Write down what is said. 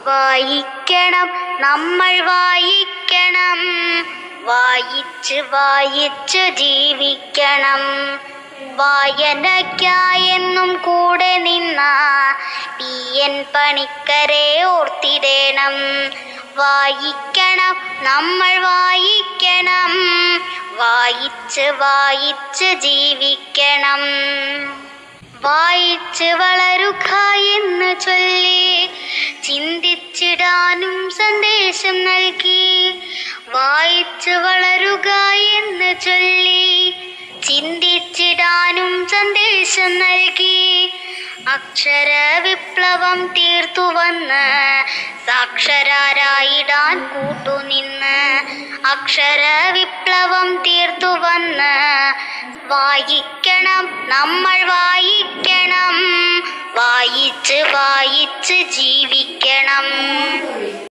വായിക്കണം നമ്മൾ വായിക്കണം വായിച്ച് വായിച്ച് ജീവിക്കണം വായനയ്ക്കായെന്നും കൂടെ നിന്ന പി എൻ പണിക്കരെ ഓർത്തിടേണം വായിക്കണം നമ്മൾ വായിക്കണം വായിച്ച് വായിച്ച് ജീവിക്കണം വായിച്ച് വളരുക എന്ന് ചൊല്ലി ചിന്തിച്ചിടാനും സന്ദേശം നൽകി വായിച്ച് വളരുക എന്ന് ചൊല്ലി ചിന്തിച്ചിടാനും സന്ദേശം നൽകി അക്ഷര വിപ്ലവം തീർത്തു വന്ന് സാക്ഷരാരായിടാൻ കൂട്ടുനിന്ന് അക്ഷര വിപ്ലവം തീർത്തു വന്ന് വായിക്കണം നമ്മൾ വായിക്കണം വായിച്ച് വായിച്ച് ജീവിക്കണം